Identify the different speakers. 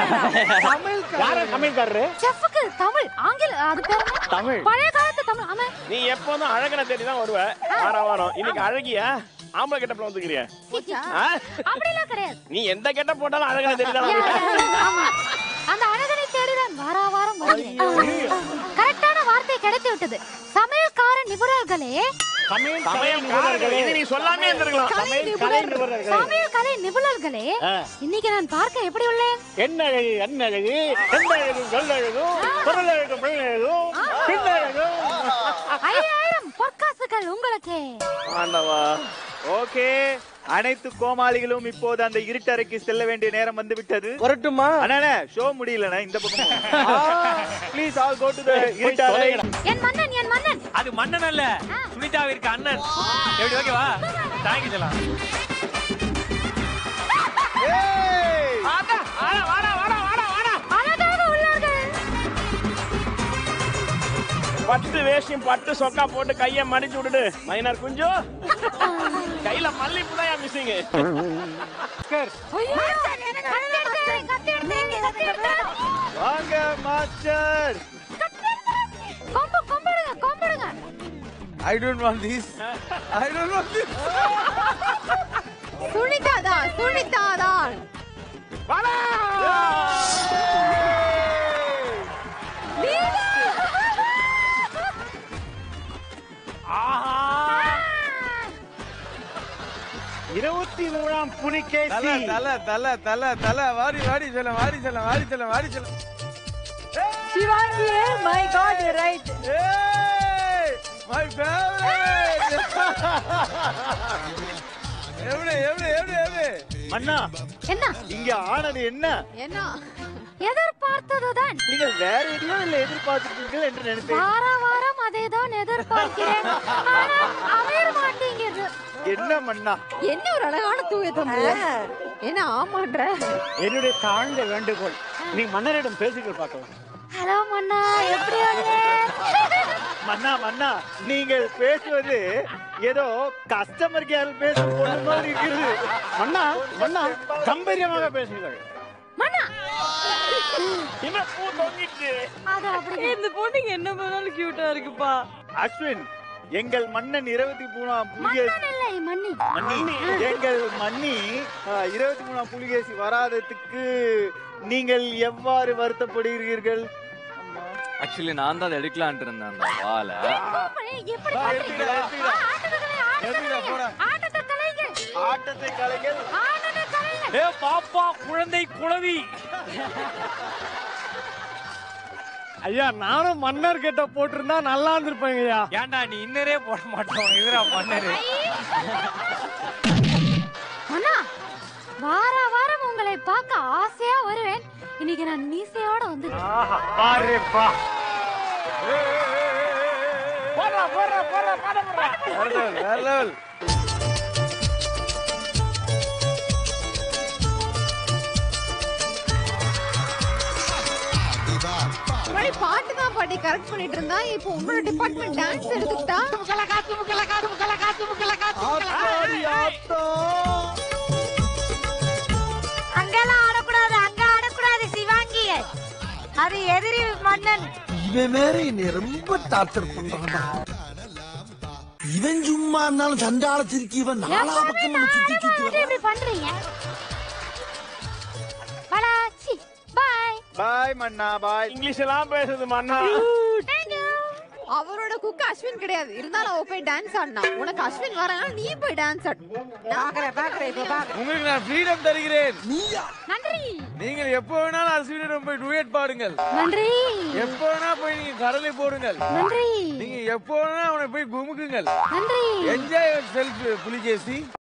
Speaker 1: யார சமையல்காரரு
Speaker 2: செஃப்க்கு தமிழ் ஆங்கில அது பேர் என்ன?
Speaker 1: தமிழ்
Speaker 2: பழைய காலத்து தமிழ் ஆமா
Speaker 3: நீ எப்போதும் அழகனை தேடி தான் வருவ வாரம் வாரம் இன்னைக்கு அழகியா ஆம்பளை கெட்டப்ல வந்துக்கிறிய
Speaker 2: அப்படிலாம் கிடையாது
Speaker 3: நீ எந்த கெட்ட போட்டாலும் அழகனை தேடி தான்
Speaker 2: யா,
Speaker 3: வருவ
Speaker 2: யா, யா, ஆமா. அந்த அழகனை தேடிதான் வாரா வாரம் வருகிறேன் கரெக்டான வார்த்தை கிடைத்து விட்டது சமையல்கார நிபுணர்களே
Speaker 1: சமையல்
Speaker 3: சமயம்
Speaker 1: நிபுணர்களே.
Speaker 3: இது நீ சொல்லாமே இருந்திருக்கலாம்
Speaker 1: சமையல் கலை நிபுணர்களே
Speaker 2: சமையல் கலை நிபுணர்களே
Speaker 1: ஆ.
Speaker 2: இன்னைக்கு நான் பார்க்க எப்படி உள்ளேன்
Speaker 1: என்ன அழகு என்ன அழகு எந்த அழகு சொல்லழகும் பொருளழகும் பின்னழகும் பின்னழகும்
Speaker 2: ஐயாயிரம் பொற்காசுகள் உங்களுக்கு
Speaker 3: ஆண்டவா
Speaker 4: ஓகே அனைத்து கோமாளிகளும் இப்போது அந்த இருட்டறைக்கு செல்ல வேண்டிய நேரம் வந்து விட்டது
Speaker 5: வரட்டுமா
Speaker 4: அண்ணே ஷோ முடியலண்ணே இந்த பக்கம் please all go to the இருட்டறை
Speaker 1: தொலைங்கடா.
Speaker 2: என் மன்னன் என் மன்னன்
Speaker 6: அது மன்னன் அல்ல சுனிதாவிற்கு அண்ணன் எப்படி ஓகேவா தேங்க்யூ சொல்லலாம்
Speaker 4: ஏய்!
Speaker 2: அழகாக உள்ளார்கள்
Speaker 3: பட்டு வேஷம் பட்டு சொக்கா போட்டு கைய மடிச்சு விட்டுடு மைனர் குஞ்சு கையில மல்லிப்பூ தான் மிஸ்ஸிங்
Speaker 2: ஐயோ, கத்தி எடுத்தேன், கத்தி எடுத்தேன், கத்தி எடுத்தேன்.
Speaker 4: வாங்க மாஸ்டர்
Speaker 2: கொம்பு கொம்பிடுங்க கொம்பிடுங்க
Speaker 5: I don't want this I don't want this
Speaker 2: சுனிதாதான் சுனிதாதான்
Speaker 1: இருபத்தி மூணாம் புலிகேசி
Speaker 5: தல தல தல தல தல வாடி வாடி சொல்ல வாடி சொல்ல வாடி சொல்ல வாடி சொல்ல
Speaker 2: சிவாங்கியே மை காட் ரைட்
Speaker 5: ஏய் மை ஃபேவரட் எவ்வளவு எவ்வளவு எவ்வளவு எவ்வளவு
Speaker 4: அண்ணா
Speaker 2: என்ன
Speaker 4: இங்க ஆனது என்ன
Speaker 2: என்ன எதிர்பார்த்ததுதான்
Speaker 4: நீங்கள் வேற எதையோ இல்ல எதிர்பார்த்திருக்கீர்கள் என்று நினைத்தேன்
Speaker 2: வார வாரம் அதேதான் எதிர்பார்க்கிறேன் ஆனால் அமைய மாட்டேங்கிறது
Speaker 4: என்ன மண்ணா
Speaker 2: என்ன ஒரு அழகான தூய தம்பி என்ன ஆமான்ற
Speaker 1: என்னுடைய தாழ்ந்த வேண்டுகோள் நீ மன்னரிடம் பேசுகள் பார்க்கலாம்
Speaker 2: ஹலோ மன்னா எப்படி வந்தே
Speaker 4: மன்னா மன்னா நீங்கள் பேசுவது ஏதோ கஸ்டமர் கேர் பேசும் பொண்ணு மாதிரி இருக்கிறது
Speaker 1: மன்னா மன்னா கம்பீரியமாக பேசுங்கள்
Speaker 2: மன்னா
Speaker 3: என்ன பூ தொங்கிட்டு
Speaker 2: அது அப்படி
Speaker 7: இந்த பொண்ணுங்க என்ன பண்ணாலும் கியூட்டா இருக்குப்பா
Speaker 4: அஸ்வின் எங்கள் மன்னன் இருபத்தி மூணாம் புலிகேசி
Speaker 2: மன்னன் இல்லை மன்னி
Speaker 4: மன்னி எங்கள் மன்னி அஹ், இருபத்தி மூணாம் புலிகேசி வராததுக்கு நீங்கள் எவ்வாறு வருத்தப்படுகிறீர்கள் அம்மா.
Speaker 6: ஆக்சுவலி நான் தான் அதை எடுக்கலான்ட்டு இருந்தேன் அந்த வாழை
Speaker 2: அப்படி எப்படி பண்றீங்க
Speaker 4: எடுத்துக்கிறேன், எடுத்துக்கிறேன்.
Speaker 2: ஆ, ஆட்டத்தை கலை, ஆட்டத்தை கலை, ஆட்டத்தை கலைங்க
Speaker 4: ஆட்டத்தை கலைகள்
Speaker 2: ஆட்டத்தை கலைங்க
Speaker 6: ஏ பாப்பா குழந்தை குழவி
Speaker 1: ஐயா நானும் மன்னர் கிட்ட போட்டிருந்தா நல்லா இருந்திருப்பேங்க ஐயா
Speaker 6: ஏன்டா நீ இன்னரே போட மாட்டோம் இதுரா மன்னரு
Speaker 2: அண்ணா வார வாரம் உங்களை பார்க்க ஆசையா வருவேன் இன்னைக்கு நான் மீசையோட வந்து
Speaker 1: பாருப்பா
Speaker 5: வேற level, வேற level.
Speaker 8: முன்னாடி பாட்டு தான் பாட்டி கரெக்ட் பண்ணிட்டு இருந்தா இப்போ உங்களோட டிபார்ட்மெண்ட் டான்ஸ் எடுத்துக்கிட்டா
Speaker 4: ஆத்தாடி ஆத்தா.
Speaker 2: அங்கெல்லாம் ஆடக்கூடாது அங்க ஆடக்கூடாது சிவாங்கிய அது எதிரி மன்னன்
Speaker 9: இவன் வேற என்னை ரொம்ப டார்ச்சர் பண்றான்டா இவன் சும்மா இருந்தாலும் சண்டால திருக்கி இவன் நாலா பக்கம் சுத்தி சுத்தி வர்றான்.
Speaker 2: இப்படி பண்றீங்க பலாச்சி பாய்
Speaker 4: பாய் மன்னா பாய்
Speaker 3: இங்கிலீஷ் எல்லாம் பேசுது மண்ணா
Speaker 2: தேங்க்யூ
Speaker 8: அவரோட குக் அஸ்வின் கிடையாது இருந்தாலும் அவ போய் டான்ஸ் ஆடினா உனக்கு அஸ்வின் வரனால நீ போய் டான்ஸ் ஆடு பாக்குறேன் பாக்குறேன் இப்ப பாக்குறேன்
Speaker 5: உங்களுக்கு நான் ஃப்ரீடம் தருகிறேன்
Speaker 9: நீயா
Speaker 2: நன்றி
Speaker 5: நீங்கள் எப்போ வேணாலும் அஸ்வினிடம் போய் டுயட் பாடுங்கள்
Speaker 2: நன்றி
Speaker 5: எப்போ வேணா போய் நீங்க கடலை போடுங்கள்
Speaker 2: நன்றி
Speaker 5: நீங்க எப்போ வேணா அவனை போய் குமுக்குங்கள்
Speaker 2: நன்றி
Speaker 5: என்ஜாய் செல்ஃப் புலிகேசி